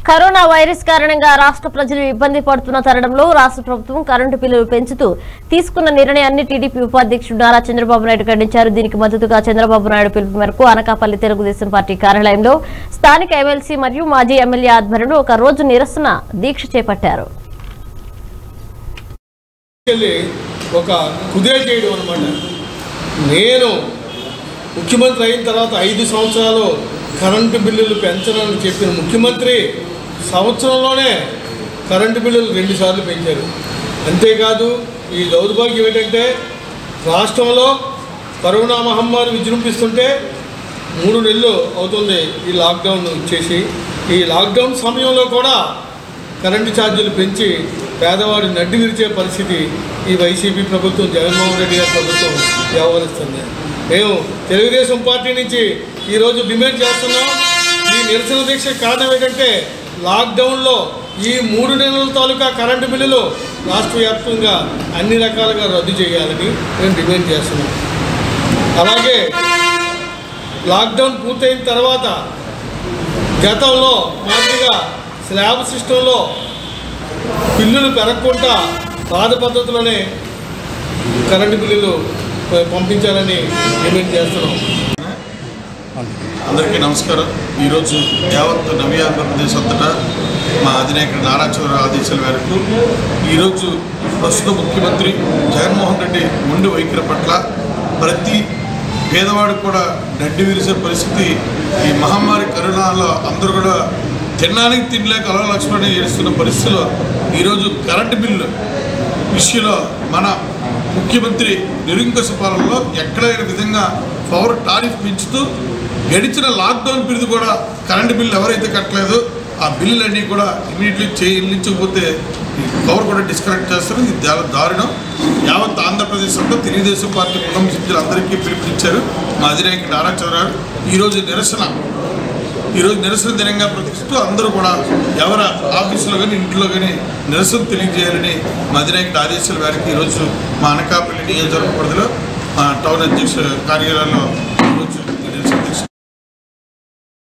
corona virus కారణంగా రాష్ట్ర ప్రజలు ఇబ్బంది పడుతున్న తరుణంలో రాష్ట్ర ప్రభుత్వం కరెంటు బిల్లులు పెంచుతూ తీసుకున్న నిర్ణయాన్ని టీడీపీ ఉపాధ్యక్షుడు నారా చంద్రబాబు నాయుడు ఖండించారు దీనికి మద్దతుగా చంద్రబాబు నాయుడు పిలుపు మేరకు అనకాపల్లి తెలుగుదేశం పార్టీ కార్యాలయంలో స్థానిక ఎమ్మెల్సీ మరియు మాజీ ఎమ్మెల్యే ఆధ్వర్యంలో ఒక రోజు నిరసన దీక్ష చేపట్టారు వెళ్ళి ఒక కుదేలు చేయడం అనమాట నేను ముఖ్యమంత్రి అయిన తర్వాత ఐదు సంవత్సరాలు కరెంటు బిల్లులు పెంచనని చెప్పిన ముఖ్యమంత్రి సంవత్సరంలోనే కరెంటు బిల్లులు రెండుసార్లు పెంచారు అంతేకాదు ఈ దౌర్భాగ్యం ఏంటంటే రాష్ట్రంలో కరోనా మహమ్మారి విజృంభిస్తుంటే మూడు నెలలు అవుతుంది ఈ లాక్డౌన్ చేసి ఈ లాక్డౌన్ సమయంలో కూడా కరెంటు ఛార్జీలు పెంచి పేదవాడి నడ్డి విరిచే పరిస్థితి ఈ వైసీపీ ప్రభుత్వం జగన్మోహన్ రెడ్డి గారి ప్రభుత్వం వ్యవహరిస్తుంది మేము తెలుగుదేశం పార్టీ నుంచి ఈరోజు డిమాండ్ చేస్తున్నాం ఈ నిరసన దీక్ష కారణం ఏంటంటే లాక్డౌన్లో ఈ మూడు నెలల తాలూకా కరెంటు బిల్లులు రాష్ట్ర వ్యాప్తంగా అన్ని రకాలుగా రద్దు చేయాలని మేము డిమాండ్ చేస్తున్నాం అలాగే లాక్డౌన్ పూర్తయిన తర్వాత గతంలో మాదిరిగా స్లాబ్ సిస్టంలో బిల్లులు పెరగకుండా పాత పద్ధతిలోనే కరెంటు బిల్లులు ప- పంపించాలని డిమాండ్ చేస్తున్నాం అందరికీ నమస్కారం ఈరోజు యావత్ నవీ ఆంధ్రప్రదేశ్ అంతటా మా అధినాయకుడు నారా చంద్రరావు ఆదేశాల మేరకు ఈరోజు ప్రస్తుత ముఖ్యమంత్రి జగన్మోహన్ రెడ్డి ఉండి వైఖరి పట్ల ప్రతి పేదవాడికి కూడా నడ్డి విరిసే పరిస్థితి ఈ మహమ్మారి కరోనాలో అందరూ కూడా తినడానికి తినలేక అలవ లక్ష్మణి ఏడుస్తున్న పరిస్థితిలో ఈరోజు కరెంటు బిల్లు విషయంలో మన ముఖ్యమంత్రి నిరంకుశ పాలనలో ఎక్కడైన విధంగా పవర్ టారిఫ్ పెంచుతూ గడిచిన లాక్డౌన్ పీరియడ్ కూడా కరెంటు బిల్లు ఎవరైతే కట్టలేదో ఆ బిల్లులన్నీ కూడా ఇమీడియట్లీ చెల్లించకపోతే ఈ పవర్ కూడా డిస్కనెక్ట్ చేస్తారు ఇది చాలా దారుణం యావత్ ఆంధ్రప్రదేశ్ అంతా తెలుగుదేశం పార్టీ కుటుంబ సభ్యులందరికీ పిలుపునిచ్చారు మా అధినాయకుడు నారా చంద్రరావు ఈరోజు నిరసన ఈరోజు నిరసన దినంగా ప్రతిస్తూ అందరూ కూడా ఎవరి ఆఫీసులో కానీ ఇంట్లో కానీ నిరసన తెలియజేయాలని మా అధినాయకుడి ఆదేశాల మేరకు ఈరోజు మా అనకాపల్లి నియోజకవర్గ పరిధిలో మా టౌన్ అధ్యక్ష కార్యాలయంలో ఈరోజు